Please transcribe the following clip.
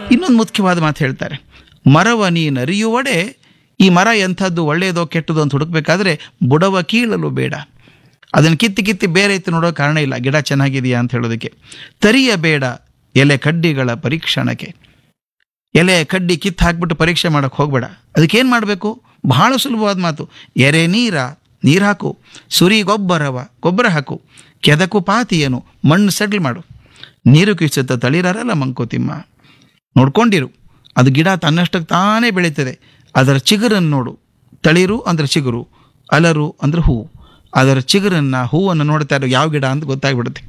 ಇನ್ನೊಂದು ಮುಖ್ಯವಾದ ಮಾತು ಹೇಳ್ತಾರೆ ಮರವ ನೀನರಿಯುವಡೆ ಈ ಮರ ಎಂಥದ್ದು ಒಳ್ಳೆಯದೋ ಕೆಟ್ಟದೋ ಅಂತ ಹುಡುಕ್ಬೇಕಾದ್ರೆ ಬುಡವ ಕೀಳಲು ಬೇಡ ಅದನ್ನು ಕಿತ್ತಿ ಕಿತ್ತಿ ಬೇರೆ ಇತ್ತು ನೋಡೋ ಕಾರಣ ಇಲ್ಲ ಗಿಡ ಚೆನ್ನಾಗಿದೆಯಾ ಅಂತ ಹೇಳೋದಕ್ಕೆ ತರಿಯ ಬೇಡ ಎಲೆ ಕಡ್ಡಿಗಳ ಪರೀಕ್ಷಣಕ್ಕೆ ಎಲೆ ಕಡ್ಡಿ ಕಿತ್ತು ಹಾಕ್ಬಿಟ್ಟು ಪರೀಕ್ಷೆ ಮಾಡೋಕ್ಕೆ ಹೋಗಬೇಡ ಅದಕ್ಕೇನು ಮಾಡಬೇಕು ಬಹಳ ಸುಲಭವಾದ ಮಾತು ಎರೆ ನೀರ ನೀರು ಹಾಕು ಸುರಿ ಗೊಬ್ಬರವ ಗೊಬ್ಬರ ಹಾಕು ಕೆದಕು ಪಾತಿಯನು ಮಣ್ಣು ಸೆಟ್ಲ್ ಮಾಡು ನೀರು ಕಿಚ್ಚುತ್ತ ತಳಿರಲ್ಲ ಮಂಕೋತಿಮ್ಮ ನೋಡ್ಕೊಂಡಿರು ಅದು ಗಿಡ ತನ್ನಷ್ಟಕ್ಕೆ ತಾನೇ ಬೆಳೀತದೆ ಅದರ ಚಿಗುರನ್ನು ನೋಡು ತಳಿರು ಅಂದ್ರೆ ಚಿಗುರು ಅಲರು ಅಂದ್ರೆ ಹೂವು ಅದರ ಚಿಗುರನ್ನು ಹೂವನ್ನು ನೋಡ್ತಾ ಇರೋ ಯಾವ ಗಿಡ ಅಂತ ಗೊತ್ತಾಗ್ಬಿಡುತ್ತೆ